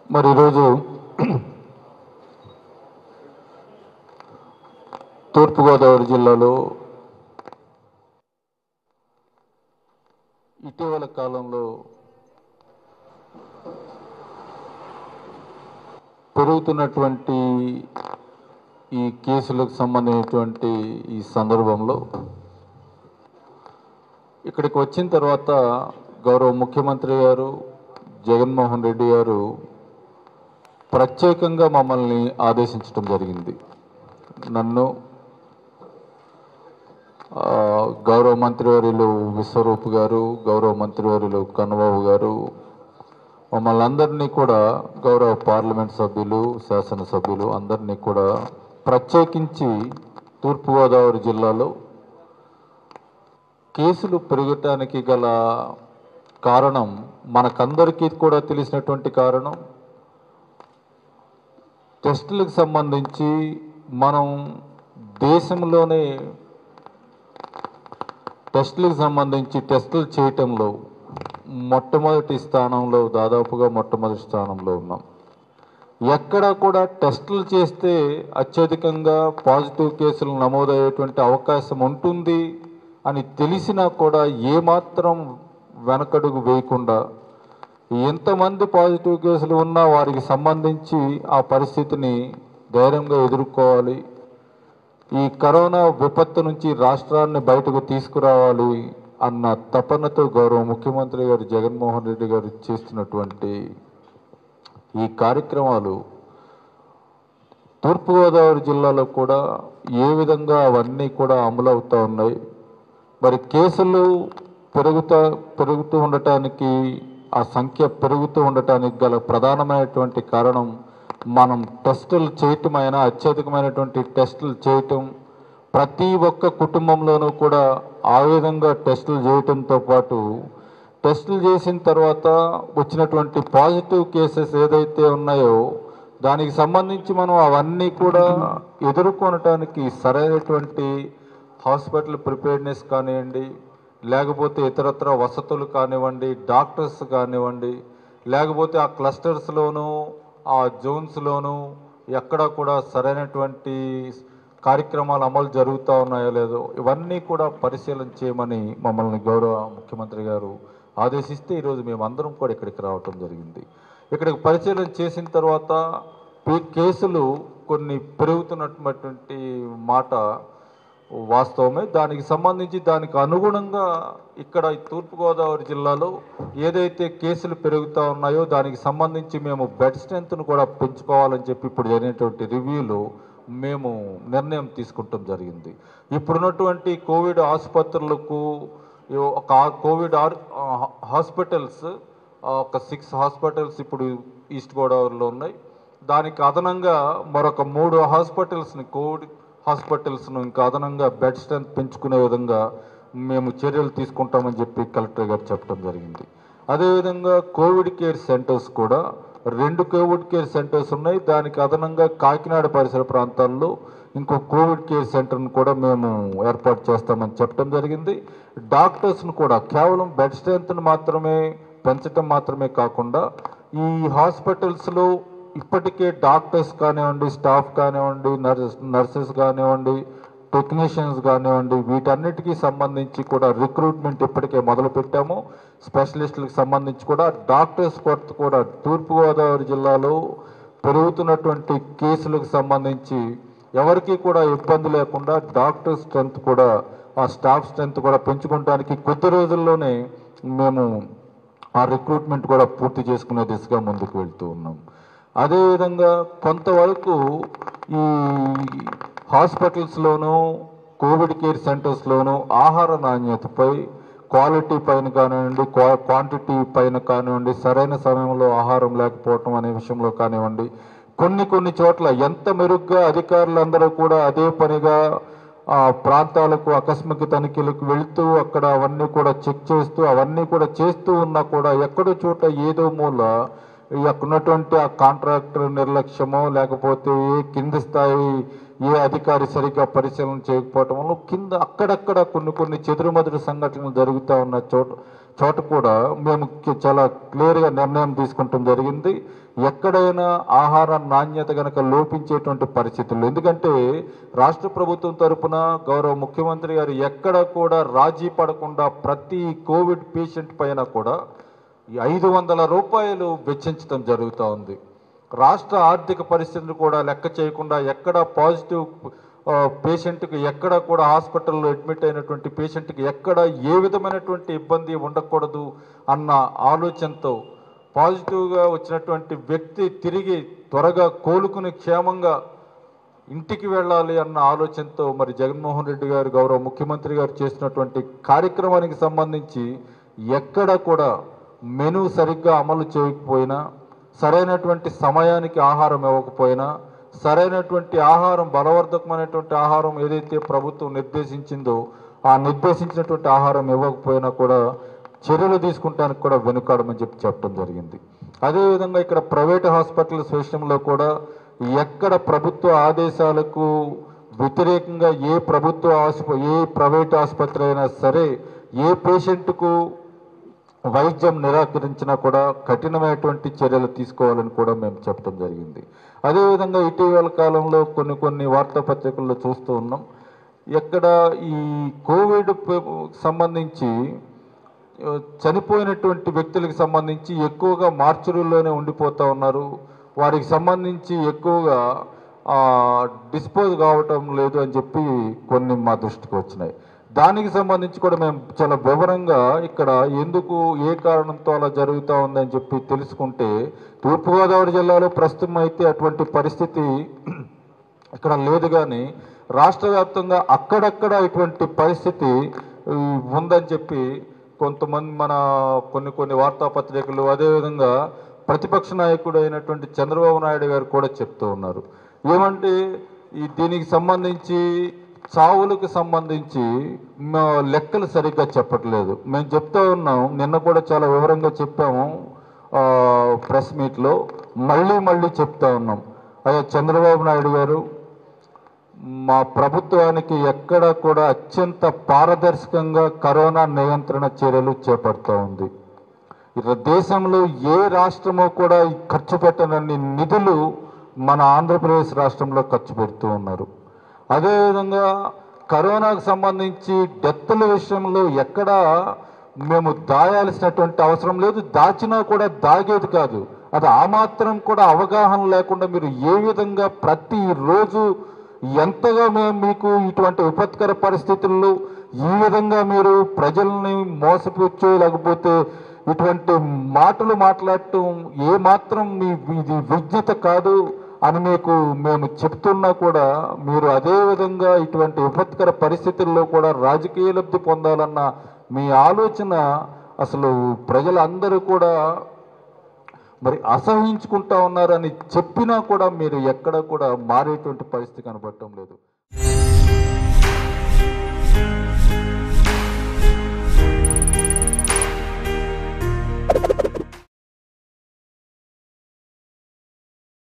మరి ఈరోజు తూర్పుగోదావరి జిల్లాలో ఇటీవల కాలంలో పెరుగుతున్నటువంటి ఈ కేసులకు సంబంధించినటువంటి ఈ సందర్భంలో ఇక్కడికి వచ్చిన తర్వాత గౌరవ ముఖ్యమంత్రి గారు జగన్మోహన్ రెడ్డి గారు ప్రత్యేకంగా మమ్మల్ని ఆదేశించడం జరిగింది నన్ను ఆ, గౌరవ మంత్రివర్యులు విశ్వరూప్ గారు గౌరవ మంత్రివర్యులు కన్నబాబు గారు మమ్మల్ని అందరినీ కూడా గౌరవ పార్లమెంట్ సభ్యులు శాసనసభ్యులు అందరినీ కూడా ప్రత్యేకించి తూర్పుగోదావరి జిల్లాలో కేసులు పెరగటానికి గల కారణం మనకందరికీ కూడా తెలిసినటువంటి కారణం టెస్టులకు సంబంధించి మనం దేశంలోనే టెస్టులకు సంబంధించి టెస్టులు చేయటంలో మొట్టమొదటి స్థానంలో దాదాపుగా మొట్టమొదటి స్థానంలో ఉన్నాం ఎక్కడ కూడా టెస్టులు చేస్తే అత్యధికంగా పాజిటివ్ కేసులు నమోదయ్యేటువంటి అవకాశం ఉంటుంది అని తెలిసినా కూడా ఏమాత్రం వెనకడుగు వేయకుండా ఎంతమంది పాజిటివ్ కేసులు ఉన్నా వారికి సంబంధించి ఆ పరిస్థితిని ధైర్యంగా ఎదుర్కోవాలి ఈ కరోనా విపత్తు నుంచి రాష్ట్రాన్ని బయటకు తీసుకురావాలి అన్న తపనతో గౌరవ ముఖ్యమంత్రి గారు జగన్మోహన్ రెడ్డి గారు చేస్తున్నటువంటి ఈ కార్యక్రమాలు తూర్పుగోదావరి జిల్లాలో కూడా ఏ విధంగా అవన్నీ కూడా అమలవుతూ ఉన్నాయి మరి కేసులు పెరుగుతా పెరుగుతూ ఉండటానికి ఆ సంఖ్య పెరుగుతూ ఉండటానికి గల ప్రధానమైనటువంటి కారణం మనం టెస్టులు చేయటమైనా అత్యధికమైనటువంటి టెస్టులు చేయటం ప్రతి ఒక్క కుటుంబంలోనూ కూడా ఆ విధంగా టెస్టులు చేయటంతో పాటు టెస్టులు చేసిన తర్వాత వచ్చినటువంటి పాజిటివ్ కేసెస్ ఏదైతే ఉన్నాయో దానికి సంబంధించి మనం అవన్నీ కూడా ఎదుర్కొనటానికి సరైనటువంటి హాస్పిటల్ ప్రిపేర్నెస్ కానివ్వండి లేకపోతే ఇతరత్ర వసతులు కానివ్వండి డాక్టర్స్ కానివ్వండి లేకపోతే ఆ క్లస్టర్స్లోనూ ఆ జోన్స్లోనూ ఎక్కడ కూడా సరైనటువంటి కార్యక్రమాలు అమలు జరుగుతూ ఉన్నాయో లేదో ఇవన్నీ కూడా పరిశీలన చేయమని మమ్మల్ని గౌరవ ముఖ్యమంత్రి గారు ఆదేశిస్తే ఈరోజు మేమందరం కూడా ఇక్కడికి రావటం జరిగింది ఇక్కడికి పరిశీలన చేసిన తర్వాత ఈ కేసులు కొన్ని పెరుగుతున్నటువంటి మాట వాస్తవమే దానికి సంబంధించి దానికి అనుగుణంగా ఇక్కడ ఈ తూర్పుగోదావరి జిల్లాలో ఏదైతే కేసులు పెరుగుతూ ఉన్నాయో దానికి సంబంధించి మేము బెడ్ స్ట్రెంత్ను కూడా పెంచుకోవాలని చెప్పి ఇప్పుడు జరిగినటువంటి రివ్యూలో మేము నిర్ణయం తీసుకుంటాం జరిగింది ఇప్పుడున్నటువంటి కోవిడ్ ఆసుపత్రులకు ఈ ఒక ఆ- కోవిడ్ ఆర్ ఆ, హాస్పిటల్స్ ఆ, ఒక సిక్స్ హాస్పిటల్స్ ఇప్పుడు ఈస్ట్ గోదావరిలో ఉన్నాయి దానికి అదనంగా మరొక మూడు హాస్పిటల్స్ని కోవిడ్ హాస్పిటల్స్ను ఇంకా అదనంగా బెడ్ స్ట్రెంత్ పెంచుకునే విధంగా మేము చర్యలు తీసుకుంటామని చెప్పి కలెక్టర్ గారు చెప్పడం జరిగింది అదేవిధంగా కోవిడ్ కేర్ సెంటర్స్ కూడా రెండు కోవిడ్ కేర్ సెంటర్స్ ఉన్నాయి దానికి అదనంగా కాకినాడ పరిసర ప్రాంతాల్లో ఇంకో కోవిడ్ కేర్ సెంటర్ను కూడా మేము ఏర్పాటు చేస్తామని చెప్పడం జరిగింది డాక్టర్స్ను కూడా కేవలం బెడ్ స్ట్రెంత్ను మాత్రమే పెంచడం మాత్రమే కాకుండా ఈ హాస్పిటల్స్లో ఇప్పటికే డాక్టర్స్ కానివ్వండి స్టాఫ్ కానివ్వండి నర్స్ నర్సెస్ కానివ్వండి టెక్నీషియన్స్ కానివ్వండి వీటన్నిటికీ సంబంధించి కూడా రిక్రూట్మెంట్ ఇప్పటికే మొదలు పెట్టాము స్పెషలిస్టులకు సంబంధించి కూడా డాక్టర్స్ కొరత కూడా తూర్పుగోదావరి జిల్లాలో పెరుగుతున్నటువంటి కేసులకు సంబంధించి ఎవరికీ కూడా ఇబ్బంది లేకుండా డాక్టర్ స్ట్రెంత్ కూడా ఆ స్టాఫ్ స్ట్రెంత్ కూడా పెంచుకోవడానికి కొద్ది రోజుల్లోనే మేము ఆ రిక్రూట్మెంట్ కూడా పూర్తి చేసుకునే దిశగా ముందుకు వెళ్తూ ఉన్నాం అదేవిధంగా కొంతవరకు ఈ హాస్పిటల్స్లోనూ కోవిడ్ కేర్ సెంటర్స్లోనూ ఆహార నాణ్యతపై క్వాలిటీ పైన కానివ్వండి క్వా క్వాంటిటీ పైన కానివ్వండి సరైన సమయంలో ఆహారం లేకపోవటం అనే విషయంలో కానివ్వండి కొన్ని కొన్ని చోట్ల ఎంత మెరుగ్గా అధికారులందరూ కూడా అదే పనిగా ఆ ప్రాంతాలకు ఆకస్మిక తనిఖీలకు వెళుతూ అక్కడ అవన్నీ కూడా చెక్ చేస్తూ అవన్నీ కూడా చేస్తూ ఉన్నా కూడా ఎక్కడో చోట ఏదో మూల ఈ అక్కడ ఉన్నటువంటి ఆ కాంట్రాక్టర్ నిర్లక్ష్యమో లేకపోతే ఏ కింది స్థాయి ఏ అధికారి సరిగ్గా పరిశీలన చేయకపోవటం వల్ల కింద అక్కడక్కడ కొన్ని కొన్ని చెదురుమదురు సంఘటనలు జరుగుతూ ఉన్న చోట చోట కూడా మేము కి- చాలా క్లియర్గా నిర్ణయం తీసుకుంటాం జరిగింది ఎక్కడైనా ఆహార నాణ్యత గనక లోపించేటువంటి పరిస్థితులు ఎందుకంటే రాష్ట్ర ప్రభుత్వం తరపున గౌరవ ముఖ్యమంత్రి గారు ఎక్కడ కూడా రాజీ పడకుండా ప్రతి కోవిడ్ పేషెంట్ పైన కూడా ఈ ఐదు వందల రూపాయలు వెచ్చించడం జరుగుతూ ఉంది రాష్ట్ర ఆర్థిక పరిస్థితిని కూడా లెక్క చేయకుండా ఎక్కడ పాజిటివ్ ఆ, పేషెంట్కి ఎక్కడ కూడా హాస్పిటల్లో అడ్మిట్ అయినటువంటి పేషెంట్కి ఎక్కడ ఏ విధమైనటువంటి ఇబ్బంది ఉండకూడదు అన్న ఆలోచనతో పాజిటివ్గా వచ్చినటువంటి వ్యక్తి తిరిగి త్వరగా కోలుకుని క్షేమంగా ఇంటికి వెళ్ళాలి అన్న ఆలోచనతో మరి జగన్మోహన్ రెడ్డి గారు గౌరవ ముఖ్యమంత్రి గారు చేసినటువంటి కార్యక్రమానికి సంబంధించి ఎక్కడ కూడా మెను సరిగ్గా అమలు చేయకపోయినా సరైనటువంటి సమయానికి ఆహారం ఇవ్వకపోయినా సరైనటువంటి ఆహారం బలవర్ధకమైనటువంటి ఆహారం ఏదైతే ప్రభుత్వం నిర్దేశించిందో ఆ నిర్దేశించినటువంటి ఆహారం ఇవ్వకపోయినా కూడా చర్యలు తీసుకుంటానికి కూడా వెనుకాడమని చెప్పి చెప్పడం జరిగింది అదేవిధంగా ఇక్కడ ప్రైవేట్ హాస్పిటల్స్ విషయంలో కూడా ఎక్కడ ప్రభుత్వ ఆదేశాలకు వ్యతిరేకంగా ఏ ప్రభుత్వ ఆసుప ఏ ప్రైవేట్ ఆసుపత్రి అయినా సరే ఏ పేషెంట్కు వైద్యం నిరాకరించినా కూడా కఠినమైనటువంటి చర్యలు తీసుకోవాలని కూడా మేము చెప్పడం జరిగింది అదేవిధంగా ఇటీవల కాలంలో కొన్ని కొన్ని వార్తాపత్రికల్లో చూస్తూ ఉన్నాం ఎక్కడ ఈ కోవిడ్ ప- సంబంధించి ఆ, చనిపోయినటువంటి వ్యక్తులకు సంబంధించి ఎక్కువగా మార్చురీల్లోనే ఉండిపోతూ ఉన్నారు వారికి సంబంధించి ఎక్కువగా డిస్పోజ్ కావటం లేదు అని చెప్పి కొన్ని మా దృష్టికి వచ్చినాయి దానికి సంబంధించి కూడా మేము చాలా వివరంగా ఇక్కడ ఎందుకు ఏ కారణంతో అలా జరుగుతూ ఉందని చెప్పి తెలుసుకుంటే తూర్పుగోదావరి జిల్లాలో ప్రస్తుతం అయితే అటువంటి పరిస్థితి ఇక్కడ లేదు కానీ రాష్ట్ర వ్యాప్తంగా అక్కడక్కడ ఇటువంటి పరిస్థితి ఈ, ఉందని చెప్పి కొంతమంది మన కొన్ని కొన్ని వార్తాపత్రికలు అదేవిధంగా ప్రతిపక్ష నాయకుడు అయినటువంటి చంద్రబాబు నాయుడు గారు కూడా చెప్తూ ఉన్నారు ఏమంటే ఈ దీనికి సంబంధించి చావులకు సంబంధించి మా లెక్కలు సరిగ్గా చెప్పట్లేదు మేము చెప్తా ఉన్నాం నిన్న కూడా చాలా వివరంగా చెప్పాము ఆ, ప్రెస్ మీట్లో మళ్ళీ మళ్ళీ చెప్తా ఉన్నాం అయ్యా చంద్రబాబు నాయుడు గారు మా ప్రభుత్వానికి ఎక్కడ కూడా అత్యంత పారదర్శకంగా కరోనా నియంత్రణ చర్యలు చేపడుతూ ఉంది ఇక దేశంలో ఏ రాష్ట్రమో కూడా ఈ ఖర్చు పెట్టనన్ని నిధులు మన ఆంధ్రప్రదేశ్ రాష్ట్రంలో ఖర్చు పెడుతూ ఉన్నారు అదేవిధంగా కరోనాకు సంబంధించి డెత్తుల విషయంలో ఎక్కడ మేము దాయాల్సినటువంటి అవసరం లేదు దాచినా కూడా దాగేది కాదు అది ఆ మాత్రం కూడా అవగాహన లేకుండా మీరు ఏ విధంగా ప్రతిరోజు ఎంతగా మేము మీకు ఇటువంటి విపత్కర పరిస్థితుల్లో ఈ విధంగా మీరు ప్రజల్ని మోసపుచ్చు లేకపోతే ఇటువంటి మాటలు మాట్లాడటం ఏ మాత్రం మీ ఇది విజ్ఞత కాదు అని మీకు మేము చెప్తున్నా కూడా మీరు అదే విధంగా ఇటువంటి విపత్కర పరిస్థితుల్లో కూడా రాజకీయ లబ్ధి పొందాలన్న మీ ఆలోచన అసలు ప్రజలందరూ కూడా మరి అసహించుకుంటా ఉన్నారని చెప్పినా కూడా మీరు ఎక్కడ కూడా మారేటువంటి పరిస్థితి కనబడటం లేదు